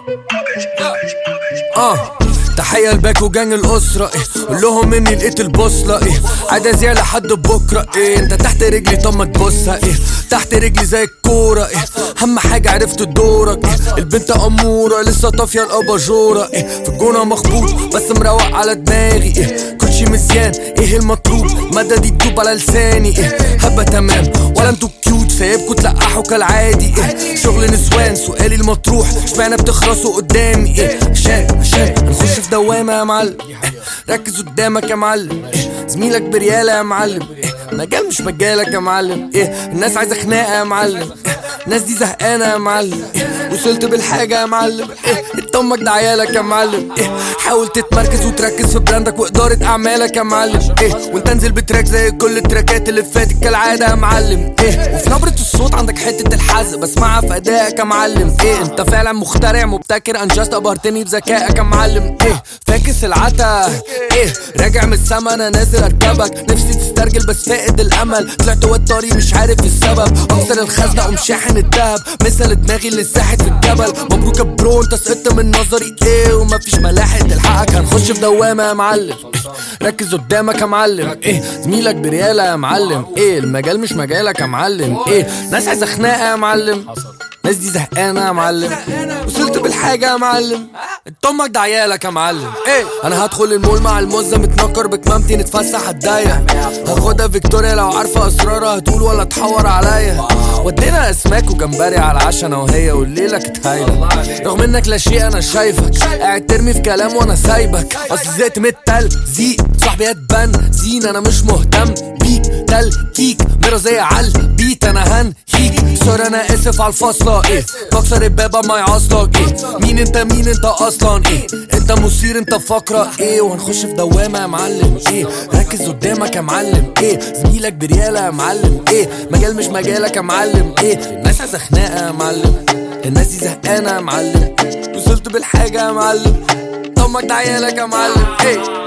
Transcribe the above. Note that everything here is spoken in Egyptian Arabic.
اه تحية لباكو جانج الأسرة إيه قول لهم إني لقيت البوصلة إيه عادة زي لحد بكرة إيه أنت تحت رجلي طب ما تبصها إيه تحت رجلي زي الكورة إيه أهم حاجة عرفت دورك إيه البنت أمورة لسه طافية الأباجورة إيه في الجونة مخبوط بس مروق على دماغي إيه كل شي مزيان إيه المطلوب مدى دي تدوب على لساني إيه هبة تمام ولا انتوا كيوت سايبكوا تلقحوا كالعادي إيه شغل نسوان سؤالي المطروح اشمعنى بتخرسوا قدامي إيه عشان عشان هنخش في دوامة يا معلم إيه ركز قدامك يا معلم إيه زميلك بريالة يا معلم إيه مجال مش مجالك يا معلم إيه الناس عايزة خناقة يا معلم إيه الناس دي زهقانة يا معلم إيه وصلت بالحاجة يا معلم إيه انت امك ده عيالك يا معلم إيه حاول تتمركز وتركز في براندك وإدارة أعمالك يا معلم إيه وانت انزل بتراك زي كل التراكات اللي فاتت كالعادة يا معلم إيه وفي نبرة الصوت عندك حتة الحزق بسمعها في أدائك يا معلم إيه انت فعلا مخترع مبتكر انجزت أبهرتني بذكائك يا معلم إيه فاكس العتا إيه راجع من السما أنا نازل أركبك نفسي تسترجل بس فاقد الأمل طلعت والطريق مش عارف السبب أكسر الخزنة أقوم شاحن الدهب مثل دماغي اللي ساحت في الجبل مبروك يا برو انت سقطت من نظري ايه ومفيش ملاحق تلحقك هنخش في دوامة يا معلم إيه ركز قدامك يا معلم ايه زميلك بريالة يا معلم ايه المجال مش مجالك يا معلم ايه ناس عايزة خناقة يا معلم ناس دي زهقانة يا معلم وصلت بالحاجة يا معلم انت امك ده عيالك يا معلم ايه انا هدخل المول مع المزة متنكر بكمامتي نتفسح هتضايق هاخدها فيكتوريا لو عارفة اسرارها هتقول ولا تحور عليا ودينا اسماك وجمبري على العشا انا وهي والليلة كانت هايلة رغم انك لا شيء انا شايفك قاعد ترمي في كلام وانا سايبك اصل زهقت من التلزيق صاحبي هتبان زين انا مش مهتم بيك تلكيك ميرا زي عل بيت انا هنهيك سوري انا اسف على الفاصلة ايه بكسر الباب ما يعصلك ايه مين انت مين انت اصلا ايه انت مثير انت فقرة ايه وهنخش في دوامة يا معلم ايه ركز قدامك يا معلم ايه زميلك بريالة يا معلم ايه مجال مش مجالك يا معلم ايه الناس عايزة خناقة يا معلم الناس دي زهقانة يا معلم وصلت بالحاجة يا معلم طمك ده عيالك يا معلم ايه